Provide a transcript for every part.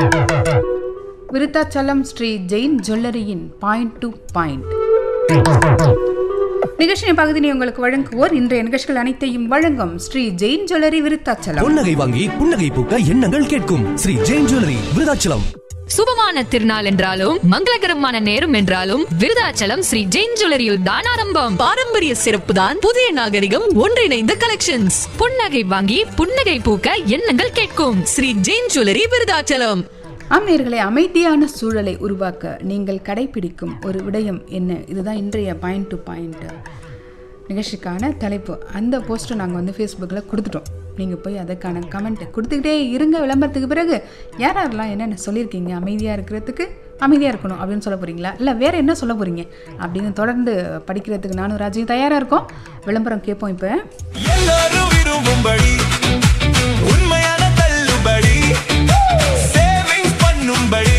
விருத்தாச்சலம் ஸ்ரீ ஜெயின் ஜுவல்லரியின் point to point நிகழ்ச்சியின் பகுதியை உங்களுக்கு வழங்குவோர் இன்றைய நிகழ்ச்சிகள் அனைத்தையும் வழங்கும் ஸ்ரீ ஜெயின் ஜுவல்லரி விருத்தாச்சலம் பொன்னகை வாங்கி புன்னகை பூக்க எண்ணங்கள் கேட்கும் ஸ்ரீ ஜெயின் ஜுவல்லரி விருதாச்சலம் சுபமான திருநாள் என்றாலும் மங்களகரமான நேரம் என்றாலும் விருதாச்சலம் ஸ்ரீ ஜெயின் ஜுவல்லரியில் தான் ஆரம்பம் பாரம்பரிய சிறப்பு தான் புதிய நாகரிகம் ஒன்றிணைந்த கலெக்ஷன்ஸ் புன்னகை வாங்கி புன்னகை பூக்க எண்ணங்கள் கேட்கும் ஸ்ரீ ஜெயின் ஜுவல்லரி விருதாச்சலம் ஆம் நேயர்களே அமைதியான சூழலை உருவாக்க நீங்கள் கடைபிடிக்கும் ஒரு விடயம் என்ன இதுதான் இன்றைய பாயிண்ட் டு பாயிண்ட் நிகழ்ச்சிக்கான தலைப்பு அந்த போஸ்ட்டை நாங்கள் வந்து ஃபேஸ்புக்கில் கொடுத்துட்டோம் நீங்கள் போய் அதுக்கான கமெண்ட்டை கொடுத்துக்கிட்டே இருங்க விளம்பரத்துக்கு பிறகு யார் யாரெல்லாம் என்னென்ன சொல்லியிருக்கீங்க அமைதியாக இருக்கிறதுக்கு அமைதியாக இருக்கணும் அப்படின்னு சொல்ல போகிறீங்களா இல்லை வேறு என்ன சொல்ல போகிறீங்க அப்படின்னு தொடர்ந்து படிக்கிறதுக்கு நானும் ராஜையும் தயாராக இருக்கோம் விளம்பரம் கேட்போம் இப்போ எல்லாரும் விரும்பும்படி உண்மையான தள்ளுபடி சேவிங்ஸ் பண்ணும்படி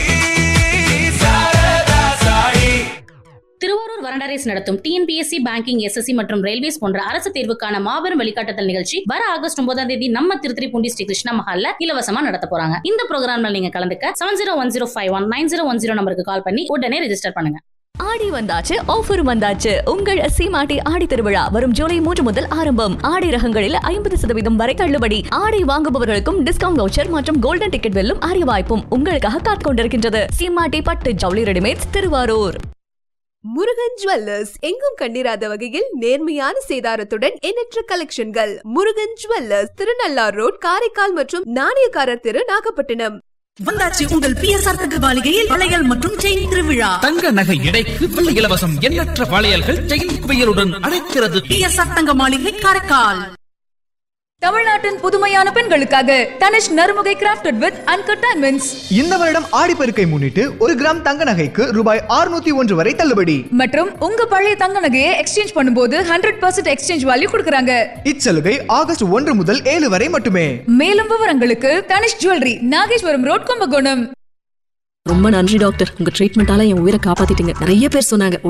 சாரதா சாயி திருவாரூர் வரண்டரேஸ் நடத்தும் டிஎன்பிஎஸ்சி பேங்கிங் எஸ்எஸ்சி மற்றும் ரயில்வேஸ் போன்ற அரசு தேர்வுக்கான மாபெரும் வழிகாட்டுதல் நிகழ்ச்சி வர ஆகஸ்ட் ஒன்பதாம் தேதி நம்ம திருத்திரிப்பூண்டி ஸ்ரீ கிருஷ்ண மஹால்ல இலவசமா நடத்த போறாங்க இந்த ப்ரோக்ராம்ல நீங்க கலந்துக்க seven zero one zero five one nine zero one zero நம்பருக்கு கால் பண்ணி உடனே ரெஜிஸ்டர் பண்ணுங்க ஆடி வந்தாச்சு ஆஃபர் வந்தாச்சு உங்கள் சீமாட்டி ஆடி திருவிழா வரும் ஜூலை மூன்று முதல் ஆரம்பம் ஆடி ரகங்களில் ஐம்பது சதவீதம் வரை தள்ளுபடி ஆடை வாங்குபவர்களுக்கும் டிஸ்கவுண்ட் வவுச்சர் மற்றும் கோல்டன் டிக்கெட் வெல்லும் அரிய வாய்ப்பும் உங்களுக்காக காத்துக் கொண்டிருக்கின்றது சீமாட்டி பட்டு ஜவுளி ரெடிமேட்ஸ் திருவாரூர் முருகன் ஜுவல்லர்ஸ் எங்கும் கண்டிராத வகையில் நேர்மையான சேதாரத்துடன் எண்ணற்ற கலெக்ஷன்கள் முருகன் ஜுவல்லர்ஸ் திருநள்ளார் ரோட் காரைக்கால் மற்றும் நாணயக்காரர் தெரு நாகப்பட்டினம் வந்தாச்சு உங்கள் பிஎஸ்ஆர் தங்க மாளிகையில் வளையல் மற்றும் செயின் திருவிழா தங்க நகை எடைக்கு வெள்ளி இலவசம் எண்ணற்ற வளையல்கள் செயின் குவியலுடன் அழைக்கிறது பிஎஸ்ஆர் தங்க மாளிகை காரைக்கால் தமிழ்நாட்டின் புதுமையான பெண்களுக்காக Tanishq Narumugai crafted with uncut diamonds இந்த வருடம் ஆடிப்பெருக்கை முன்னிட்டு ஒரு கிராம் தங்க நகைக்கு ரூபாய் 601 ஒன்று வரை தள்ளுபடி மற்றும் உங்க பழைய தங்க நகையை எக்ஸ்சேஞ்ச் பண்ணும்போது ஹண்ட்ரட் பர்சன்ட் எக்ஸ்சேஞ்ச் வேல்யூ கொடுக்குறாங்க இச்சலுகை ஆகஸ்ட் ஒன்று முதல் ஏழு வரை மட்டுமே மேலும் விவரங்களுக்கு தனிஷ் ஜுவல்லரி நாகேஸ்வரம் ரோட் கும்பகோணம் ரொம்ப நன்றி டாக்டர் உங்க ட்ரீட்மெண்டால என் உயிரை காப்பாத்திட்டீங்க நிறைய பேர் சொன்னாங்க